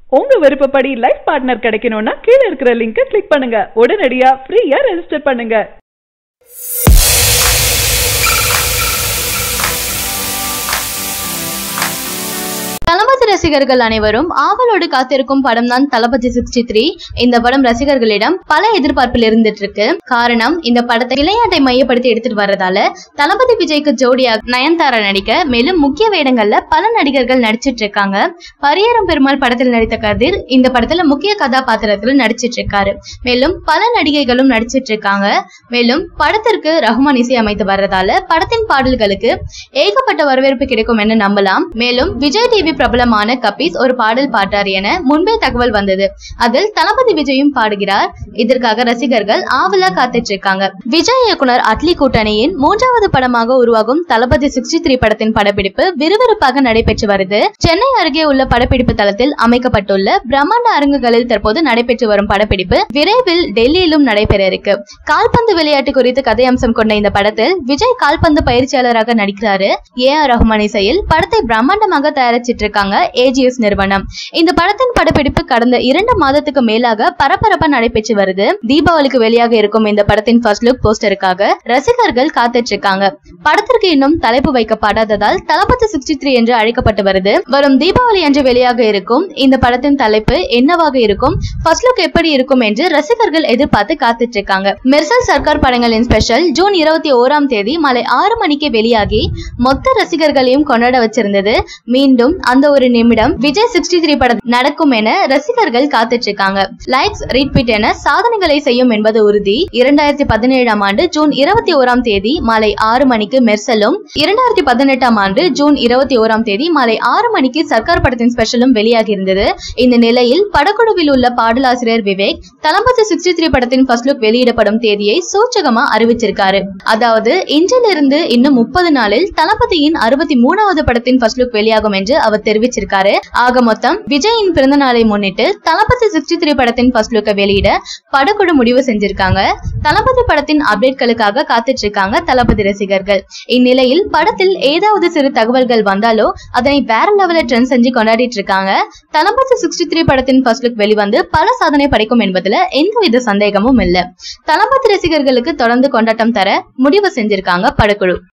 உங்க விருப்பப்படி life partner கிடைக்கணும்னா கீழ இருக்கிற லிங்கை கிளிக் பண்ணுங்க உடனடியா ஃப்ரீயா ரெஜிஸ்டர் பண்ணுங்க தளபதி ரசிகர்கள் அனைவரும் ஆவலோடு காத்திருக்கும் படம் தான் தளபதி சிக்ஸ்டி த்ரீ இந்த படம் ரசிகர்களிடம் பல எதிர்பார்ப்பில் இருந்துட்டு இருக்கு காரணம் இந்த படத்தை விளையாட்டை மையப்படுத்தி எடுத்துட்டு வர்றதால தளபதி விஜய்க்கு ஜோடியாக நயன்தாரா நடிக்க மேலும் முக்கிய வேடங்கள்ல பல நடிகர்கள் நடிச்சிட்டு இருக்காங்க பரியரும் பெருமாள் படத்தில் நடித்த கதிர் இந்த படத்துல முக்கிய கதாபாத்திரத்துல நடிச்சிட்டு இருக்காரு மேலும் பல நடிகைகளும் நடிச்சிட்டு இருக்காங்க மேலும் படத்திற்கு ரஹ்மான் இசை அமைத்து வர்றதால படத்தின் பாடல்களுக்கு ஏகப்பட்ட வரவேற்பு கிடைக்கும் என நம்பலாம் மேலும் விஜய் டிவி பிரபலமான கபீஸ் ஒரு பாடல் பாட்டார் என முன்பே தகவல் வந்தது அதில் தளபதி விஜயும் பாடுகிறார் இதற்காக ரசிகர்கள் ஆவலா காத்துட்டு இருக்காங்க விஜய் இயக்குனர் அட்லி கூட்டணியின் மூன்றாவது படமாக உருவாகும் தளபதி சிக்ஸ்டி த்ரீ படத்தின் படப்பிடிப்பு விறுவிறுப்பாக நடைபெற்று வருது சென்னை அருகே உள்ள படப்பிடிப்பு தளத்தில் அமைக்கப்பட்டுள்ள பிரம்மாண்ட அரங்குகளில் தற்போது நடைபெற்று வரும் படப்பிடிப்பு விரைவில் டெல்லியிலும் நடைபெற இருக்கு கால்பந்து விளையாட்டு குறித்து கதை அம்சம் கொண்ட இந்த படத்தில் விஜய் கால்பந்து பயிற்சியாளராக நடிக்கிறாரு ஏ ஆர் ரஹ்மான் இசையில் படத்தை பிரம்மாண்டமாக தயாரிச்சிட்டு இருக்காங்க ஏஜிஎஸ் நிறுவனம் இந்த படத்தின் படப்பிடிப்பு கடந்த இரண்டு மாதத்துக்கு மேலாக பரபரப்பா நடைபெற்று வருது தீபாவளிக்கு வெளியாக இருக்கும் இந்த படத்தின் ஃபர்ஸ்ட் லுக் போஸ்டருக்காக ரசிகர்கள் காத்துட்டு இருக்காங்க படத்திற்கு இன்னும் தலைப்பு வைக்கப்படாததால் தளபதி சிக்ஸ்டி த்ரீ என்று அழைக்கப்பட்டு வருது வரும் தீபாவளி அன்று வெளியாக இருக்கும் இந்த படத்தின் தலைப்பு என்னவாக இருக்கும் ஃபர்ஸ்ட் லுக் எப்படி இருக்கும் என்று ரசிகர்கள் எதிர்பார்த்து காத்துட்டு இருக்காங்க மெர்சல் சர்க்கார் படங்களின் ஸ்பெஷல் ஜூன் இருபத்தி ஓராம் தேதி மாலை ஆறு மணிக்கு வெளியாகி மொத்த ரசிகர்களையும் கொண்டாட வச்சிருந்தது மீண்டும் அந்த ஒரு நிமிடம் விஜய் சிக்ஸ்டி த்ரீ படம் நடக்கும் என ரசிகர்கள் காத்துட்டு இருக்காங்க லைக்ஸ் ரீட்வீட் என சாதனைகளை செய்யும் என்பது உறுதி இரண்டாயிரத்தி பதினேழாம் ஆண்டு ஜூன் இருபத்தி ஓராம் தேதி மாலை ஆறு மணிக்கு மெர்சலும் இரண்டாயிரத்தி பதினெட்டாம் ஆண்டு ஜூன் இருபத்தி ஓராம் தேதி மாலை ஆறு மணிக்கு சர்க்கார் படத்தின் ஸ்பெஷலும் வெளியாகி இருந்தது இந்த நிலையில் படக்குழுவில் உள்ள பாடலாசிரியர் விவேக் தளபதி சிக்ஸ்டி த்ரீ படத்தின் ஃபர்ஸ்ட் லுக் வெளியிடப்படும் தேதியை சூச்சகமா அறிவிச்சிருக்காரு அதாவது இன்றிலிருந்து இன்னும் முப்பது நாளில் தளபதியின் அறுபத்தி மூணாவது படத்தின் ஃபர்ஸ்ட் லுக் வெளியாகும் என்று அவர் தெரிவிச்சிருக்காரு ஆக மொத்தம் விஜயின் பிறந்த நாளை முன்னிட்டு தளபதி சிக்ஸ்டி த்ரீ படத்தின் ஃபர்ஸ்ட் லுக்கை வெளியிட படக்குழு முடிவு செஞ்சிருக்காங்க தளபதி படத்தின் அப்டேட்களுக்காக காத்துட்டு இருக்காங்க தளபதி ரசிகர்கள் இந்நிலையில் படத்தில் ஏதாவது சிறு தகவல்கள் வந்தாலோ அதனை வேற லெவல்ல ட்ரெண்ட் செஞ்சு கொண்டாடிட்டு இருக்காங்க தளபதி சிக்ஸ்டி த்ரீ படத்தின் ஃபர்ஸ்ட் லுக் வெளிவந்து பல சாதனை படைக்கும் என்பதுல எந்தவித சந்தேகமும் இல்ல தளபதி ரசிகர்களுக்கு தொடர்ந்து கொண்டாட்டம் தர முடிவு செஞ்சிருக்காங்க படக்குழு